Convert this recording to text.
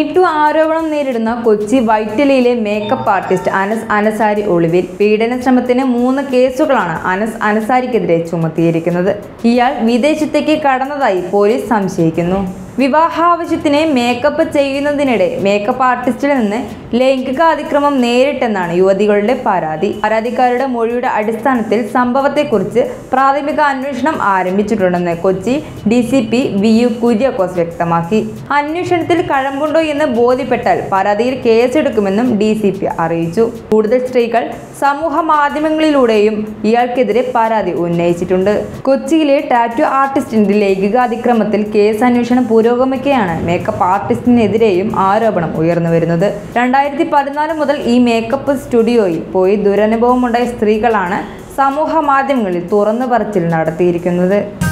MeToo ആരോപണം നേരിടുന്ന കൊച്ചി വൈറ്റിലയിലെ മേക്കപ്പ് ആർട്ടിസ്റ്റ് അനസ് അനസാരി ഒളിവിൽ പീഡന ശ്രമത്തിന് മൂന്ന് കേസുകളാണ് അനസ് അനസാരിക്കെതിരെ ചുമത്തിയിരിക്കുന്നത് ഇയാൾ വിദേശത്തേക്ക് കടന്നതായി പോലീസ് സംശയിക്കുന്നു വിവാഹാവശ്യത്തിന് മേക്കപ്പ് ചെയ്യുന്നതിനിടെ മേക്കപ്പ് ആർട്ടിസ്റ്റിൽ നിന്ന് ലൈംഗിക അതിക്രമം നേരിട്ടെന്നാണ് യുവതികളുടെ പരാതി പരാതിക്കാരുടെ മൊഴിയുടെ അടിസ്ഥാനത്തിൽ സംഭവത്തെക്കുറിച്ച് പ്രാഥമിക അന്വേഷണം ആരംഭിച്ചിട്ടുണ്ടെന്ന് Kochi D C P V U Kuriakose വ്യക്തമാക്കി അന്വേഷണത്തിൽ കഴമ്പുണ്ടോ എന്ന് ബോധ്യപ്പെട്ടാൽ പരാതിയിൽ കേസെടുക്കുമെന്നും ഡി സി പി അറിയിച്ചു കൂടുതൽ സ്ത്രീകൾ സമൂഹ മാധ്യമങ്ങളിലൂടെയും ഇയാൾക്കെതിരെ പരാതി ഉന്നയിച്ചിട്ടുണ്ട് കൊച്ചിയിലെ ടാറ്റു ആർട്ടിസ്റ്റിന്റെ ലൈംഗികാതിക്രമത്തിൽ കേസ് അന്വേഷണം പുരോഗമിക്കുകയാണ് മേക്കപ്പ് ആർട്ടിസ്റ്റിനെതിരെയും ആരോപണം ഉയർന്നു വരുന്നത് രണ്ടായിരത്തി പതിനാല് മുതൽ ഈ മേക്കപ്പ് സ്റ്റുഡിയോയിൽ പോയി ദുരനുഭവമുണ്ടായ സ്ത്രീകളാണ് സമൂഹ മാധ്യമങ്ങളിൽ തുറന്നു പറച്ചിൽ നടത്തിയിരിക്കുന്നത്